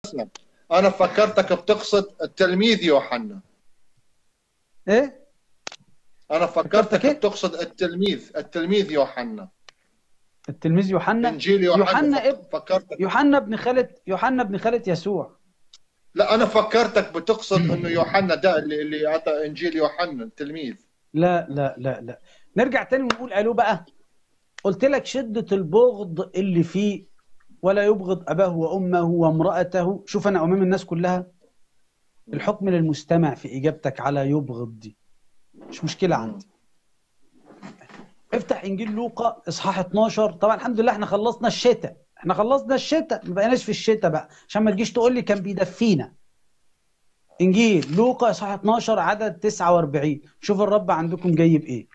اسلم انا فكرتك بتقصد التلميذ يوحنا ايه انا فكرتك فكرتك إيه؟ بتقصد التلميذ التلميذ يوحنا التلميذ يوحنا انجيل يوحنا, يوحنا فك- ابن فكرتك يوحنا ابن خالة يوحنا ابن خالة يسوع لا انا فكرتك بتقصد انه يوحنا ده اللي اللي اعطى انجيل يوحنا التلميذ لا لا لا لا نرجع تاني ونقول الو بقى قلت لك شدة البغض اللي فيه ولا يبغض أباه وأمه وامرأته شوف أنا أمام الناس كلها الحكم للمستمع في إجابتك على يبغض دي مش مشكلة عندي افتح إنجيل لوقا إصحاح 12 طبعا الحمد لله احنا خلصنا الشتاء احنا خلصنا الشتاء ما بقيناش في الشتاء بقى عشان ما تجيش تقول لي كان بيدفينا إنجيل لوقا إصحاح 12 عدد 49 شوف الرب عندكم جاي بإيه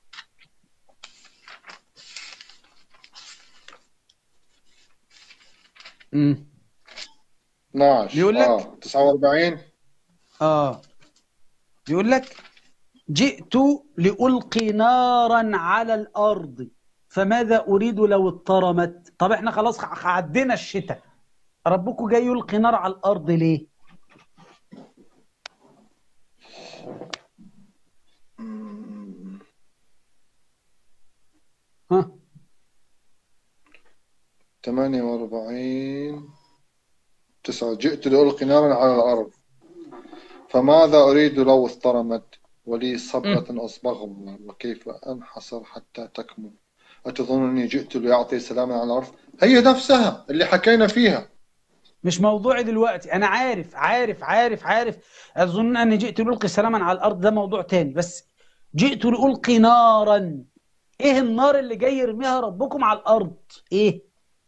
امم 12 بيقول لك- اه 49 آه بيقول لك جئت لألقي نارا على الأرض فماذا أريد لو اضطرمت طب احنا خلاص ع- عدينا الشتاء ربكم جاي يلقي نار على الأرض ليه ها 48 9 جئت لألقي نارا على الأرض فماذا أريد لو اضطرمت ولي صبغة أصبغهم وكيف أنحصر حتى تكمل أتظنني جئت ليعطي سلاما على الأرض هي نفسها اللي حكينا فيها مش موضوعي دلوقتي انا عارف عارف عارف عارف اظن اني جئت لألقي سلاما على الارض ده موضوع تاني بس جئت لألقي نارا ايه النار اللي جاي يرميها ربكم على الارض ايه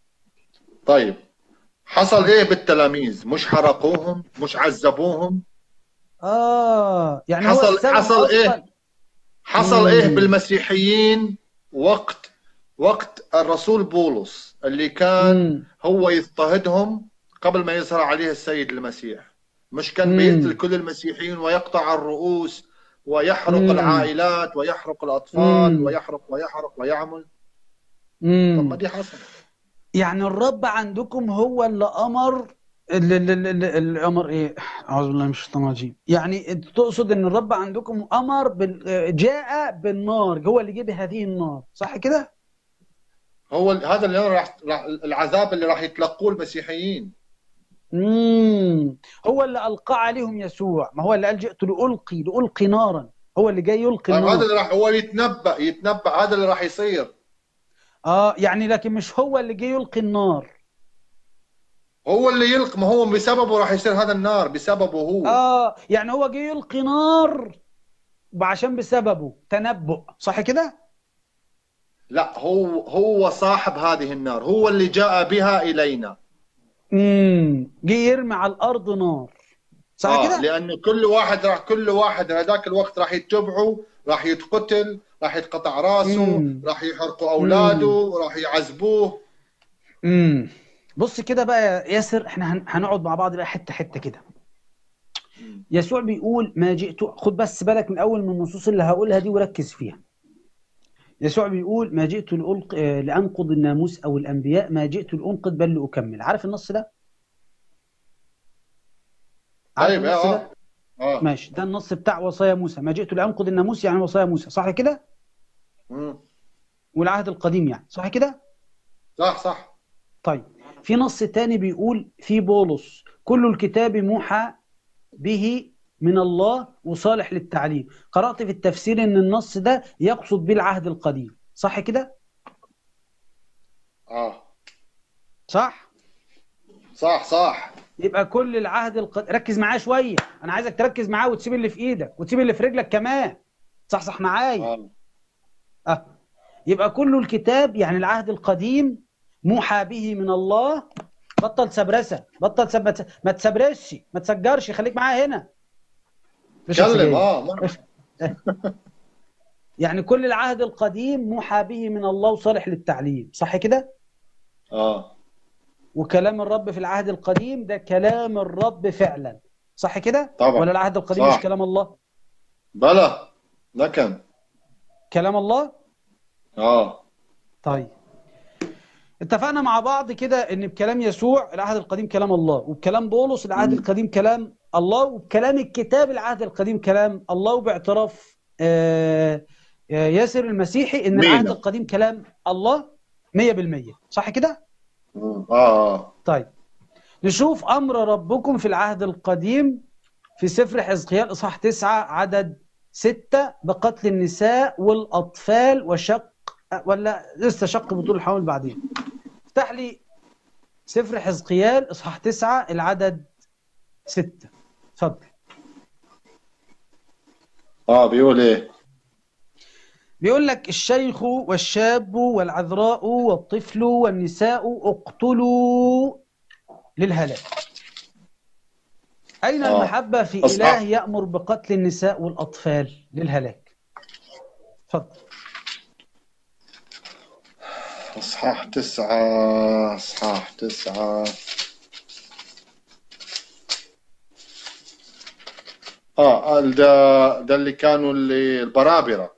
طيب حصل إيه بالتلاميذ مش حرقوهم مش عذبوهم اه يعني هو حصل- السبب حصل إيه؟ أصلاً- حصل مم. إيه بالمسيحيين وقت وقت الرسول بولس اللي كان مم. هو يضطهدهم قبل ما يظهر عليه السيد المسيح مش كان مم. بيقتل كل المسيحيين ويقطع الرؤوس ويحرق مم. العائلات ويحرق الأطفال مم. ويحرق ويحرق ويعمل طب ما مم. دي حصل يعني الرب عندكم هو اللي امر اللي, اللي, اللي, اللي امر ايه اعوذ بالله من الشيطان الرجيم يعني انت تقصد ان الرب عندكم امر بال... جاء بالنار هو اللي جه بهذه النار صح كده هو ال- هذا اللي راح راح- العذاب اللي راح يتلقوه المسيحيين امم هو اللي القى عليهم يسوع ما هو اللي قال جئت لالقي لالقي نارا هو اللي جاي يلقي طيب هذا النار اللي راح هو يتنبأ يتنبأ هذا اللي راح يصير اه يعني لكن مش هو اللي جاي يلقي النار هو اللي يلقى ما هو بسببه راح يصير هذا النار بسببه هو اه يعني هو جاي يلقي نار وعشان بسببه تنبؤ صح كده لا هو هو صاحب هذه النار هو اللي جاء بها إلينا امم جه يرمي على الارض نار صح آه كده لأنه كل واحد راح كل واحد هذاك الوقت راح يتبعوا راح يتقتل راح يتقطع راسه مم. راح يحرقوا أولاده راح يعذبوه امم بص كده بقى يا ياسر احنا هن- هنقعد مع بعض بقى حته حته كده يسوع بيقول ما جئت خد بس بالك من اول من النصوص اللي هقولها دي وركز فيها يسوع بيقول ما جئت لألق... آه، لأنقض الناموس أو الأنبياء ما جئت لأنقض بل لأكمل عارف النص ده؟ عارف طيب النص اه ده؟ اه ماشي ده النص بتاع وصايا موسى ما جئت لأنقض الناموس يعني وصايا موسى صح كده؟ مم. والعهد القديم يعني صح كده؟ صح صح طيب في نص تاني بيقول في بولس كل الكتاب موحى به من الله وصالح للتعليم قرأت في التفسير ان النص ده يقصد به العهد القديم صح كده اه صح صح صح يبقى كل العهد القديم ركز معايا شوية انا عايزك تركز معاه وتسيب اللي في ايدك وتسيب اللي في رجلك كمان صح صح معايا آه. اه يبقى كل الكتاب يعني العهد القديم موحى به من الله بطل سبرسه بطل سب... ما تسبرسش ما تسجرش خليك معايا هنا مش تكلم السجاير. اه ما- يعني كل العهد القديم موحى به من الله وصالح للتعليم صح كده اه وكلام الرب في العهد القديم ده كلام الرب فعلا صح كده طبعا. ولا العهد القديم صح. مش كلام الله بلى لكن كلام الله اه طيب اتفقنا مع بعض كده ان بكلام يسوع العهد القديم كلام الله وبكلام بولس العهد مم. القديم كلام الله وبكلام الكتاب العهد القديم كلام الله وباعتراف آه، آه، ياسر المسيحي ان مين؟ العهد القديم كلام الله 100% صح كده؟ اه اه طيب نشوف امر ربكم في العهد القديم في سفر حزقيال اصحاح 9 عدد 6 بقتل النساء والاطفال وشق ولا لسه شق بطول الحوامل بعدين افتح لي سفر حزقيال اصحاح 9 العدد 6 اتفضل اه بيقول ايه بيقول لك الشيخ والشاب والعذراء والطفل والنساء اقتلوا للهلاك أين آه. المحبة في أصحاب. إله يأمر بقتل النساء والأطفال للهلاك اتفضل اصحاح تسعة اصحاح تسعة اه ده ده اللي كانوا اللي البرابرة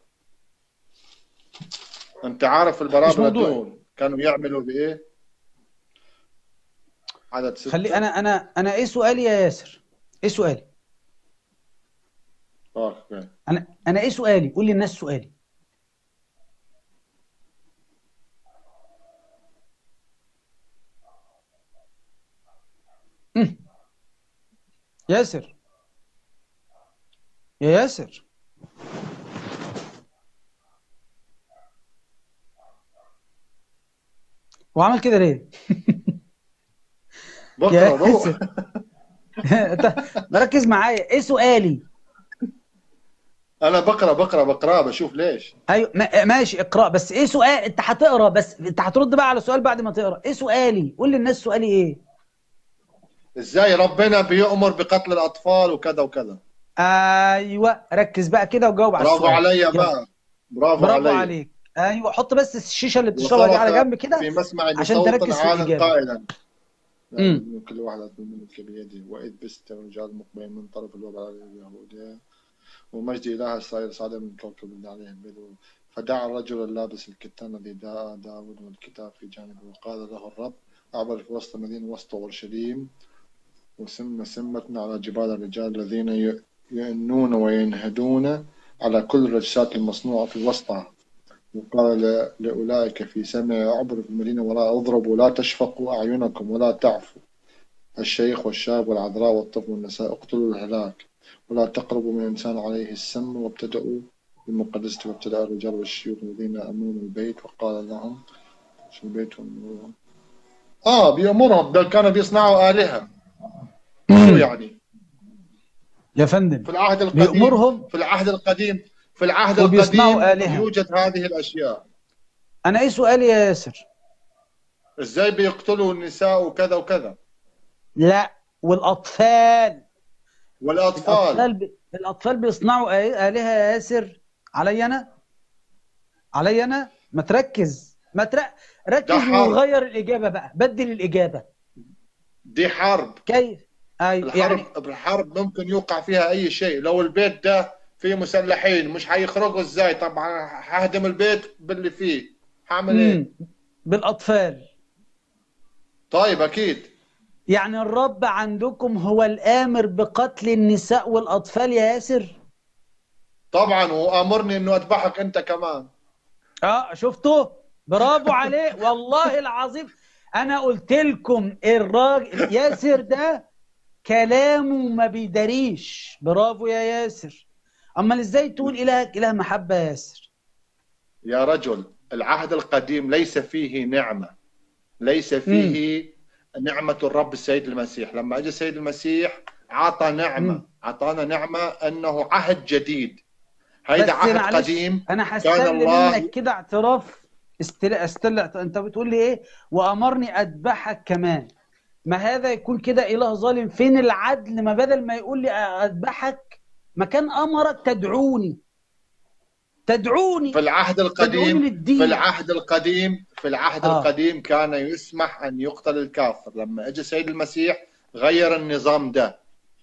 انت عارف البرابرة موضوعي. دول كانوا يعملوا بايه؟ عدد ستة خلي أنا أنا أنا إيه سؤالي يا ياسر؟ إيه سؤالي؟ آه، اوكي أنا أنا إيه سؤالي؟ قول للناس سؤالي مم. ياسر يا ياسر وعمل كده ليه؟ بكرة يا روح ياسر انت مركز معايا ايه سؤالي؟ انا بقرا بقرا بقرا بشوف ليش ايوه ما- ماشي اقرا بس ايه سؤال انت هتقرا بس انت هترد بقى على سؤال بعد ما تقرا ايه سؤالي؟ قول للناس سؤالي ايه؟ ازاي ربنا بيأمر بقتل الاطفال وكذا وكذا ايوه ركز بقى كده وجاوب على برافو السؤال علي يلا. بقى برافو, برافو علي عليك ايوه حط بس الشيشه اللي بتشربها دي على وصرخ جنب كده في مسمع عشان بصوت تركز في عال الإجابة. قائلا مم. من كل واحد من الملك بيده وإذ بست الرجال مقبلين من طرف الوباء على اليهود ومجد إله الصاير صاعدا من كوكب اللي عليه البدو فدعا الرجل اللابس الكتان الذي دعا داود والكتاب في جانبه وقال له الرب أعبر في وسط المدينة وسط أورشليم وسم سمة على جبال الرجال الذين ي- يئنون وينهدون على كل الرجسات المصنوعة في وسطها وقال ل- لأولئك في سمع اعبروا في المدينة ولا اضربوا لا تشفقوا أعينكم ولا تعفوا الشيخ والشاب والعذراء والطفل والنساء اقتلوا الهلاك ولا تقربوا من إنسان عليه السم وابتدأوا بالمقدسة وابتدأ الرجال والشيوخ الذين أمون البيت وقال لهم شو البيت والنور آه بيأمرهم بل كانوا بيصنعوا آلهة شو يعني يا فندم في العهد القديم بيأمرهم في العهد القديم في العهد وبيصنعوا القديم آلهة. يوجد هذه الأشياء انا ايه سؤالي يا ياسر؟ ازاي بيقتلوا النساء وكذا وكذا لا والاطفال والاطفال الاطفال ب... الاطفال بيصنعوا آ- الهه يا ياسر علي انا علي انا ما تركز ما تر... ركز ده حرب. وغير الاجابه بقى بدل الاجابه دي حرب كيف ايوه الحرب يعني الحرب ممكن يوقع فيها اي شيء لو البيت ده فيه مسلحين مش حيخرجوا ازاي طبعا ههدم البيت باللي فيه هعمل ايه مم. بالاطفال طيب اكيد يعني الرب عندكم هو الامر بقتل النساء والاطفال يا ياسر طبعا وامرني انه اذبحك انت كمان اه شفتوا برافو عليه والله العظيم انا قلت لكم الراجل ياسر ده كلامه ما بيداريش برافو يا ياسر امال ازاي تقول الهك اله محبه يا ياسر يا رجل العهد القديم ليس فيه نعمة ليس فيه نعمة الرب السيد المسيح لما اجى السيد المسيح عطى نعمة مم. عطانا نعمة انه عهد جديد هيدا بس عهد معلش قديم انا كان هستلم الله منك كده اعتراف استلا استلا انت بتقول لي ايه وامرني اذبحك كمان ما هذا يكون كده اله ظالم فين العدل ما بدل ما يقول لي اذبحك ما كان امرك تدعوني تدعوني في العهد تدعوني القديم للدين في العهد القديم في العهد آه. القديم كان يسمح ان يقتل الكافر لما اجى السيد المسيح غير النظام ده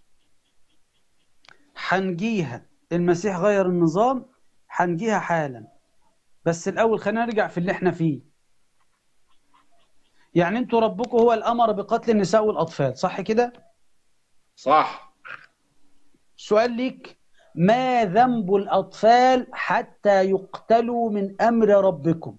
حنجيها المسيح غير النظام حنجيها حالا بس الاول خلينا نرجع في اللي احنا فيه يعني انتوا ربكم هو الامر بقتل النساء والاطفال صح كده صح سؤال ليك ما ذنب الاطفال حتى يقتلوا من امر ربكم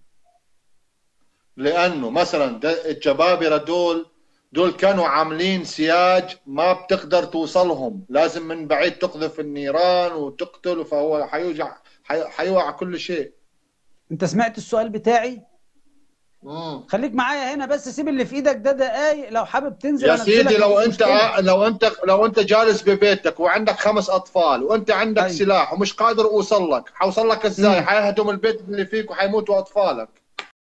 لانه مثلا ده الجبابره دول دول كانوا عاملين سياج ما بتقدر توصلهم لازم من بعيد تقذف النيران وتقتل فهو حيوجع حي- حيوقع كل شيء انت سمعت السؤال بتاعي مم. خليك معايا هنا بس سيب اللي في ايدك ده دقايق لو حابب تنزل يا أنزلك سيدي لو مفيش انت مشكلة. لو انت لو انت جالس ببيتك وعندك خمس اطفال وانت عندك أيوة. سلاح ومش قادر اوصل لك حوصل لك ازاي مم. حيهدم البيت اللي فيك وحيموتوا اطفالك